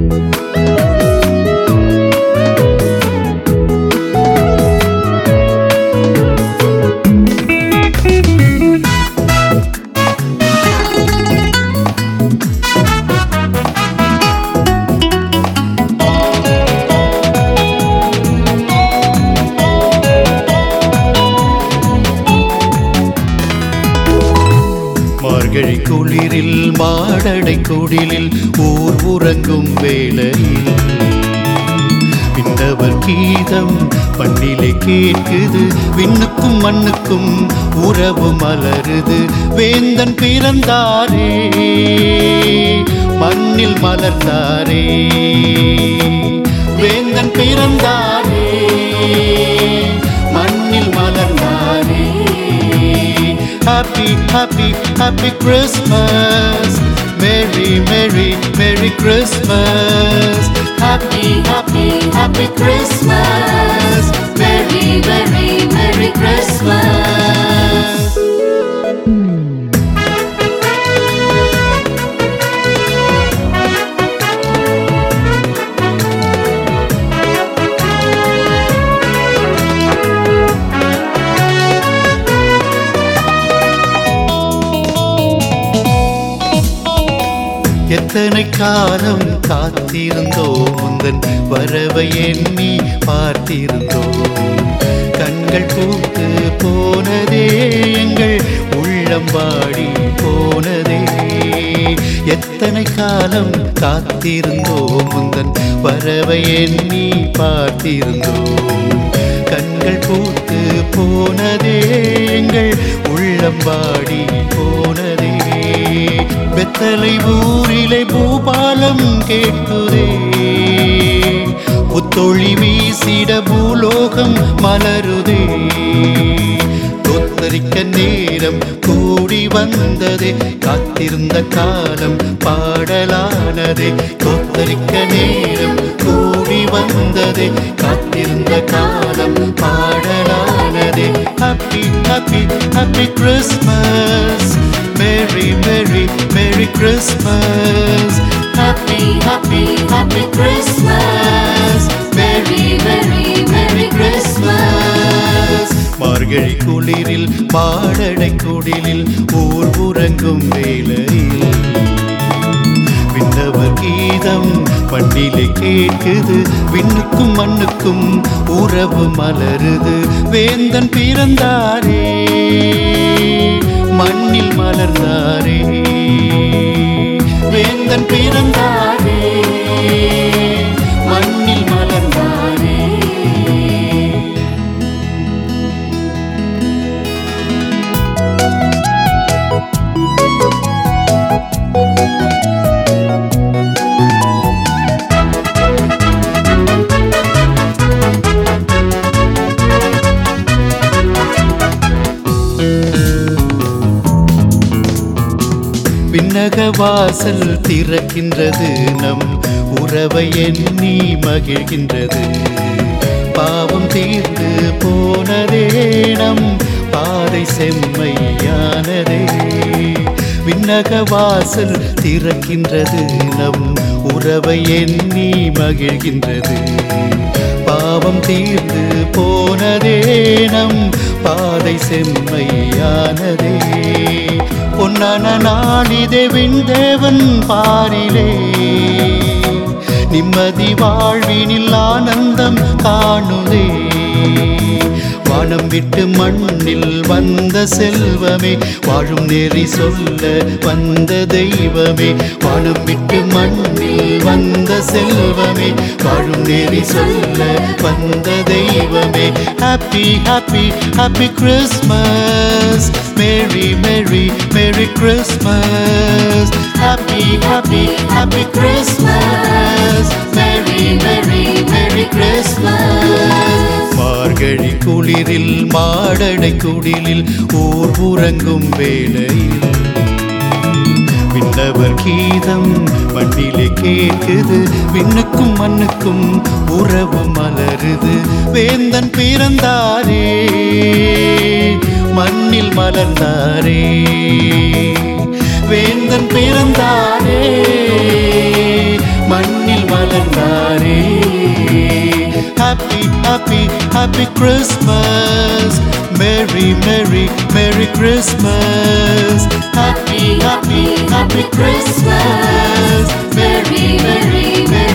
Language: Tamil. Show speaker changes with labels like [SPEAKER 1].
[SPEAKER 1] மார்கழி குளிரில் மாடடை குடிலில் ஊர் உறங்கும் வேளையில் விண்ணவர் கீதம் பண்ணிலே கேட்குது விண்ணுக்கும் மண்ணுக்கும் உறவு மலருது வேந்தன் பிறந்தாரே மண்ணில் மலர்ந்தாரே வேந்தன் பிறந்தாரே மண்ணில் மலர்ந்தாரே Happy, happy, happy Christmas. Merry, merry, merry Christmas.
[SPEAKER 2] Happy, happy, happy Christmas. Merry, merry, merry Christmas.
[SPEAKER 1] எத்தனை காலம் காத்திருந்தோம் முந்தன் வரவை எண்ணி பார்த்திருந்தோம் கண்கள் பூத்து போனதே எங்கள் உள்ளம் வாடி போனதே எத்தனை காலம் காத்திருந்தோம் முந்தன் வரவை எண்ணி பார்த்திருந்தோம் கண்கள் பூத்து போனதே எங்கள் உள்ளம் வாடி போனதே வெத்தலை ஊரிலே பூபாலம் கேட்குதே புத்தொழி வீசிட பூலோகம் மலருதே தோத்தரிக்க நேரம் கூடி வந்ததே காத்திருந்த காலம் பாடலானதே தோத்தரிக்க நேரம் கூடி வந்ததே காத்திருந்த காலம் பாடலானதே happy happy happy Christmas merry merry merry Christmas
[SPEAKER 2] Happy, happy, happy Christmas. Merry, merry, merry Christmas.
[SPEAKER 1] மார்கழி குளிரில் பாடடை குடிலில் ஊர் உறங்கும் வேளையில் விண்ணவர் கீதம் மண்ணிலே கேட்குது விண்ணுக்கும் மண்ணுக்கும் உறவு மலருது வேந்தன் பிறந்தாரே மண்ணில் மலர்ந்தாரே வேந்தன் பிறந்தாரே மண்ணில் மலர்ந்தாரே விண்ணக வாசல் திறக்கின்றது நம் உறவை எண்ணி மகிழ்கின்றது பாவம் தீர்ந்து போனதே நம் பாதை செம்மையானதே விண்ணக வாசல் திறக்கின்றது நம் உறவை எண்ணி மகிழ்கின்றது பாவம் தீர்ந்து போனதே நம் பாதை செம்மையானதே பொன்னான நாளிதே விண்தேவன் பாரிலே நிம்மதி வாழ்வினில் ஆனந்தம் காணுதே வானம் விட்டு மண்ணில் வந்த செல்வமே வாழும் நெறி சொல்ல வந்த தெய்வமே வானம் விட்டு மண்ணில் வந்த செல்வமே வாழும் நெறி சொல்ல வந்த தெய்வமே happy happy happy Christmas merry merry merry Christmas happy happy happy Christmas merry merry merry Christmas மார்கழி குளிரில் மாடடை குடிலில் ஊர் உறங்கும் வேளையில் விண்ணவர் கீதம் மண்ணிலே கேட்குது விண்ணுக்கும் மண்ணுக்கும் உறவு மலருது வேந்தன் பிறந்தாரே மண்ணில் மலர்ந்தாரே வேந்தன் பிறந்தாரே மண்ணில் மலர்ந்தாரே happy happy happy Christmas merry merry merry Christmas
[SPEAKER 2] Happy, happy, happy Christmas. Merry, merry, merry